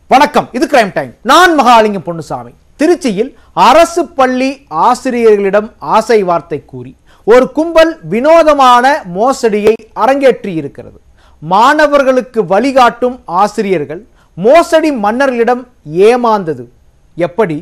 வணக்கம் இது crime time நான் மகாலிங்கம் பொன்னுசாமி திருச்சியில் அரசு பள்ளி ஆசிரியர்களிடம் ஆசை வார்த்தை கூறி ஒரு கும்பல் வினோதமான மோசடியை அரங்கேற்றி இருக்கிறது மாணவர்களுக்கு வழிகாட்டும் ஆசிரியர்கள் மோசடி மன்னர்களிடம் ஏமாந்தது எப்படி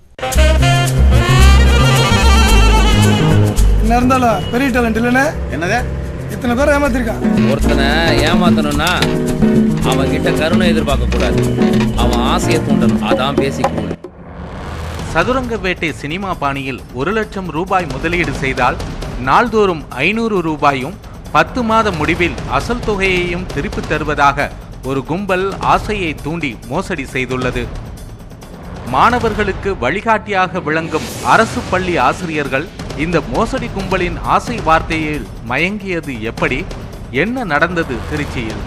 என்ன இருந்தாலும் பெரிய டேலண்ட் இல்லைன்னு என்னது இத்தனை பேர் ஏமாத்திருக்கான் ஒருத்தனை ஏமாத்தணும்னா அவன் கிட்ட கருணை எதிர்பார்க்க கூடாது அவன் ஆசையை தூண்டணும் அதான் பேசிக் ரூல் சதுரங்க வேட்டை சினிமா பாணியில் ஒரு லட்சம் ரூபாய் முதலீடு செய்தால் நாள்தோறும் ஐநூறு ரூபாயும் பத்து மாத முடிவில் அசல் தொகையையும் திருப்பித் தருவதாக ஒரு கும்பல் ஆசையை தூண்டி மோசடி செய்துள்ளது மாணவர்களுக்கு வழிகாட்டியாக விளங்கும் அரசு பள்ளி ஆசிரியர்கள் இந்த மோசடி கும்பலின் ஆசை வார்த்தையில் மயங்கியது எப்படி என்ன நடந்தது திருச்சியில்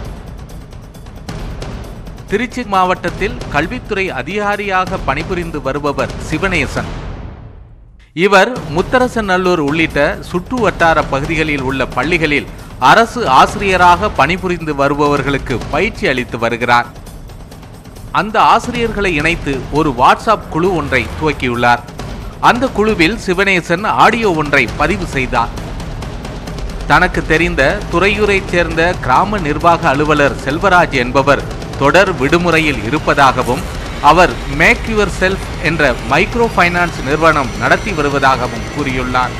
திருச்சி மாவட்டத்தில் கல்வித்துறை அதிகாரியாக பணிபுரிந்து வருபவர் சிவனேசன் இவர் முத்தரசநல்லூர் உள்ளிட்ட சுற்று வட்டார பகுதிகளில் உள்ள பள்ளிகளில் அரசு ஆசிரியராக பணிபுரிந்து வருபவர்களுக்கு பயிற்சி அளித்து வருகிறார் அந்த ஆசிரியர்களை இணைத்து ஒரு வாட்ஸ்அப் குழு ஒன்றை துவக்கியுள்ளார் அந்த குழுவில் சிவனேசன் ஆடியோ ஒன்றை பதிவு செய்தார் தனக்கு தெரிந்த துறையூரைச் சேர்ந்த கிராம நிர்வாக அலுவலர் செல்வராஜ் என்பவர் தொடர் விடுமுறையில் இருப்பதாகவும் அவர் மேக் யுவர் செல்ஃப் என்ற மைக்ரோ ஃபைனான்ஸ் நிறுவனம் நடத்தி வருவதாகவும் கூறியுள்ளார்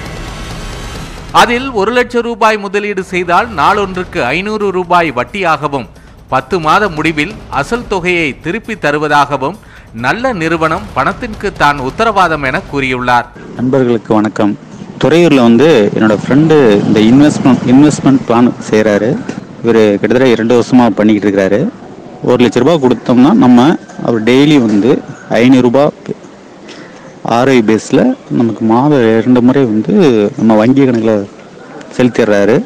அதில் ஒரு லட்சம் ரூபாய் முதலீடு செய்தால் நாளொன்றுக்கு ஐநூறு ரூபாய் வட்டியாகவும் பத்து மாத முடிவில் அசல் தொகையை திருப்பி தருவதாகவும் நல்ல நிறுவனம் பணத்திற்கு தான் உத்தரவாதம் என கூறியுள்ளார் நண்பர்களுக்கு வணக்கம் துறையூரில் வந்து என்னோட ஃப்ரெண்டு இந்த இன்வெஸ்ட்மெண்ட் இன்வெஸ்ட்மெண்ட் பிளான் செய்கிறாரு இவர் கிட்டத்தட்ட இரண்டு வருஷமாக பண்ணிக்கிட்டு இருக்கிறாரு ஒரு லட்ச ரூபா கொடுத்தோம்னா நம்ம அவர் டெய்லி வந்து ஐநூறுரூபா ஆர்ஐ பேஸில் நமக்கு மாதம் இரண்டு முறை வந்து நம்ம வங்கி கணக்கில் செலுத்திடுறாரு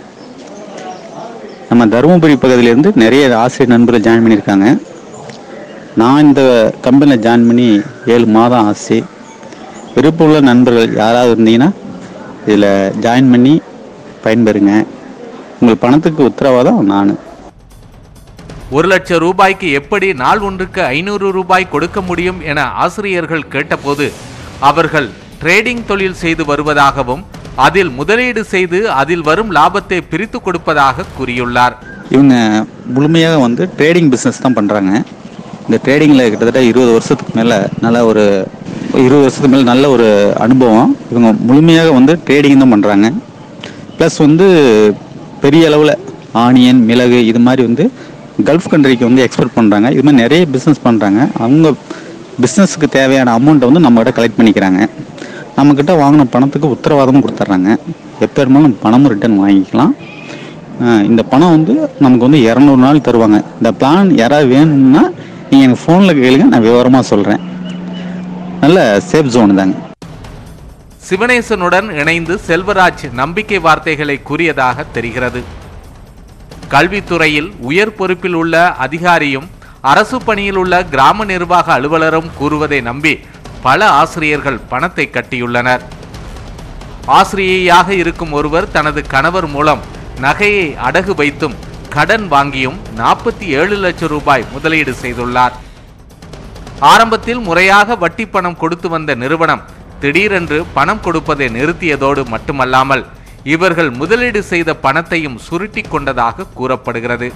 நம்ம தருமபுரி பகுதியிலேருந்து நிறைய ஆசிரியர் நண்பர்கள் ஜாயின் பண்ணியிருக்காங்க நான் இந்த கம்பெனியில் ஜாயின் பண்ணி ஏழு மாதம் ஆச்சு விருப்பமுள்ள நண்பர்கள் யாராவது இருந்தீங்கன்னா இதில் ஜாயின் பண்ணி பயன்பெறுங்க உங்கள் பணத்துக்கு உத்தரவாதம் நான் ஒரு லட்சம் ரூபாய்க்கு எப்படி நாள் ஒன்றுக்கு ஐநூறு ரூபாய் கொடுக்க முடியும் என ஆசிரியர்கள் கேட்டபோது அவர்கள் ட்ரேடிங் தொழில் செய்து வருவதாகவும் அதில் முதலீடு செய்து அதில் வரும் லாபத்தை பிரித்து கொடுப்பதாக கூறியுள்ளார் இவங்க முழுமையாக வந்து ட்ரேடிங் பிஸ்னஸ் தான் பண்ணுறாங்க இந்த ட்ரேடிங்கில் கிட்டத்தட்ட இருபது வருஷத்துக்கு மேலே நல்ல ஒரு இருபது வருஷத்துக்கு மேலே நல்ல ஒரு அனுபவம் இவங்க முழுமையாக வந்து ட்ரேடிங் தான் பண்ணுறாங்க ப்ளஸ் வந்து பெரிய அளவில் ஆனியன் மிளகு இது மாதிரி வந்து கல்ஃப் கண்ட்ரிக்கு வந்து எக்ஸ்போர்ட் பண்ணுறாங்க இது மாதிரி நிறைய பிஸ்னஸ் பண்ணுறாங்க அவங்க பிஸ்னஸுக்கு தேவையான அமௌண்ட்டை வந்து நம்மகிட்ட கலெக்ட் பண்ணிக்கிறாங்க நம்மக்கிட்ட வாங்கின பணத்துக்கு உத்தரவாதமும் கொடுத்துட்றாங்க எப்போ இருந்தாலும் நம்ம பணமும் ரிட்டர்ன் வாங்கிக்கலாம் அஹ் இந்த பணம் வந்து நமக்கு வந்து இரநூறு நாள் தருவாங்க இந்த பிளான் யாராவது வேணும்னா நீங்கள் எனக்கு ஃபோனில் கேளுங்க நான் விவரமாக சொல்கிறேன் நல்ல சேஃப் ஜோன் தாங்க சிவனேசனுடன் இணைந்து செல்வராஜ் நம்பிக்கை வார்த்தைகளை கூறியதாக தெரிகிறது கல்வித்துறையில் உயர் பொறுப்பில் உள்ள அதிகாரியும் அரசு பணியில் உள்ள கிராம நிர்வாக அலுவலரும் கூறுவதை நம்பி பல ஆசிரியர்கள் பணத்தை கட்டியுள்ளனர் ஆசிரியையாக இருக்கும் ஒருவர் தனது கணவர் மூலம் நகையை அடகு வைத்தும் கடன் வாங்கியும் நாற்பத்தி ஏழு லட்சம் ரூபாய் முதலீடு செய்துள்ளார் ஆரம்பத்தில் முறையாக வட்டி பணம் கொடுத்து வந்த நிறுவனம் திடீரென்று பணம் கொடுப்பதை நிறுத்தியதோடு மட்டுமல்லாமல் இவர்கள் முதலீடு செய்த பணத்தையும் சுருட்டி கொண்டதாக கூறப்படுகிறது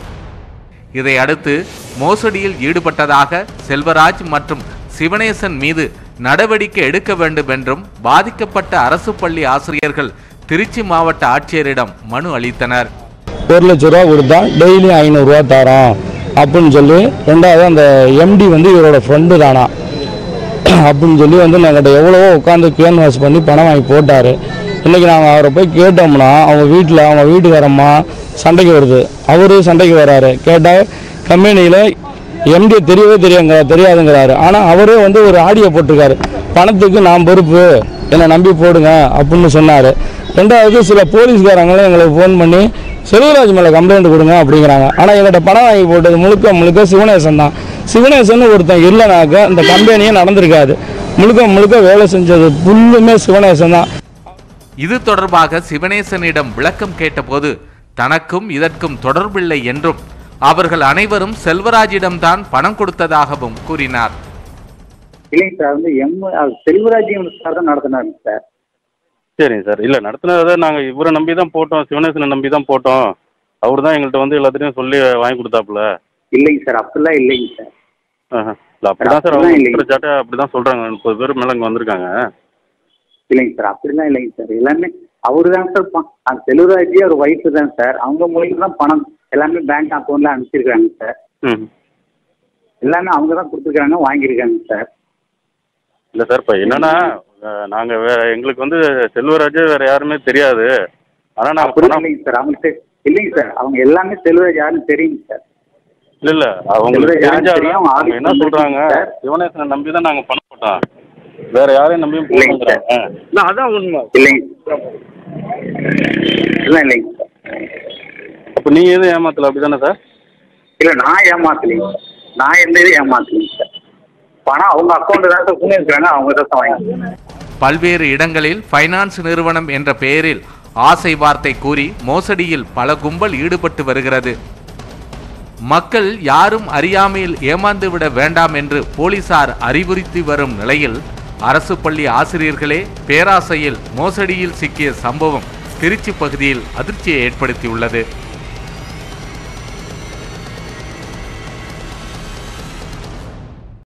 இதை அடுத்து மோசடியில் ஈடுபட்டதாக செல்வராஜ் மற்றும் சிவனேசன் மீது நடவடிக்கை எடுக்க வேண்டும் என்றும் பாதிக்கப்பட்ட அரசு பள்ளி ஆசிரியர்கள் திருச்சி மாவட்ட ஆட்சியரிடம் மனு அளித்தனர் ஒரு லட்ச ரூபா கொடுத்தா டெய்லி ஐநூறுரூவா தரோம் அப்படின்னு சொல்லி ரெண்டாவது அந்த எம்டி வந்து இவரோட ஃப்ரெண்டு தானா அப்படின்னு சொல்லி வந்து நாங்கிட்ட எவ்வளவோ உட்காந்து கேன்வாஸ் பண்ணி பணம் வாங்கி போட்டார் இன்றைக்கி நாங்கள் அவரை போய் கேட்டோம்னா அவங்க வீட்டில் அவங்க வீட்டுக்காரம்மா சண்டைக்கு வருது அவரு சண்டைக்கு வராரு கேட்டால் கம்பெனியில் எம்டி தெரியவே தெரியுங்க தெரியாதுங்கிறாரு ஆனால் அவரே வந்து ஒரு ஆடியோ போட்டிருக்காரு பணத்துக்கு நான் பொறுப்பு என்னை நம்பி போடுங்க அப்படின்னு சொன்னார் ரெண்டாவது சில போலீஸ்காரங்களும் எங்களுக்கு ஃபோன் பண்ணி செல்வராஜ் மேலே கம்ப்ளைண்ட் கொடுங்க அப்படிங்கிறாங்க ஆனால் எங்கிட்ட பணம் வாங்கி போட்டது முழுக்க முழுக்க சிவனேசன் தான் சிவனேசன் ஒருத்தன் இல்லைனாக்க இந்த கம்பெனியே நடந்திருக்காது முழுக்க முழுக்க வேலை செஞ்சது ஃபுல்லுமே சிவனேசன் தான் இது தொடர்பாக சிவனேசனிடம் விளக்கம் கேட்டபோது தனக்கும் இதற்கும் தொடர்பில்லை என்றும் அவர்கள் அனைவரும் செல்வராஜிடம்தான் பணம் கொடுத்ததாகவும் கூறினார் இல்லைங்க சார் வந்து எம் செல்வராஜ்யம் சார் தான் நடத்தினாருங்க சார் சரிங்க சார் இல்லை நடத்துனதை நாங்கள் இவரை நம்பி தான் போட்டோம் சிவனேசனை நம்பி தான் போட்டோம் அவர் தான் எங்கள்கிட்ட வந்து எல்லாத்தையும் சொல்லி வாங்கி கொடுத்தாப்புல இல்லைங்க சார் அப்படிலாம் இல்லைங்க சார் ஆஹா. இல்லை அப்படி தான் சார் அப்படிலாம் அவங்க இல்லைங்க. குற்றச்சாட்டை அப்படி தான் சொல்கிறாங்க முப்பது பேர் மேலே இங்கே வந்திருக்காங்க இல்லைங்க சார் அப்படிலாம் இல்லைங்க சார் எல்லாமே அவரு தான் சார் ப- அந்த செல்வராஜ் அவர் ஒய்ஃபு தான் சார் அவங்க மூலியமா தான் பணம் எல்லாமே பேங்க் அக்கௌண்ட்ல அனுப்பிச்சிருக்காங்க சார் ம் எல்லாமே அவங்க தான் கொடுத்துருக்காங்க வாங்கியிருக்காங்க சார் இல்லை சார் இப்போ என்னன்னா நாங்கள் வேற எங்களுக்கு வந்து செல்வராஜ் வேற யாருமே தெரியாது ஆனால் நாங்கள் அப்படி பணம் இல்லைங்க சார் அவங்க தெ- இல்லைங்க சார் அவங்க எல்லாமே செல்வராஜ் யாருன்னு தெரியுங்க சார் இல்லை இல்லை அவங்களுக்கு செல்வராஜ் தெரிஞ்ச யாருன்னு தெரியும், அவங்க அவங்க என்ன ஆஃபீஸ் சொல்கிறாங்க சார். சிவனேசனை நம்பி தான் நாங்கள் பணம் போட்டோம் வேற யாரையும் நம்பியும் இல்லைங்க போடுங்கிறாங்க இல்லை அதான் உண்மை இல்லைங்க இல்லை இல்லைங்க சார் அப்போ நீங்கள் எதுவும் ஏமாத்தல அப்படி தானே சார் இல்லை நான் ஏமாத்தலைங்க சார் நான் எந்த இது ஏமாத்தலைங்க சார் பணம் அவங்க அக்கௌண்ட்டு தான் சார் பண்ணியிருக்காங்க அவங்க தான் சார் வாங்கி பல்வேறு இடங்களில் ஃபைனான்ஸ் நிறுவனம் என்ற பெயரில் ஆசை வார்த்தை கூறி மோசடியில் பல கும்பல் ஈடுபட்டு வருகிறது மக்கள் யாரும் அறியாமையில் ஏமாந்து விட வேண்டாம் என்று போலீசார் அறிவுறுத்தி வரும் நிலையில் அரசு பள்ளி ஆசிரியர்களே பேராசையில் மோசடியில் சிக்கிய சம்பவம் திருச்சி பகுதியில் அதிர்ச்சியை ஏற்படுத்தியுள்ளது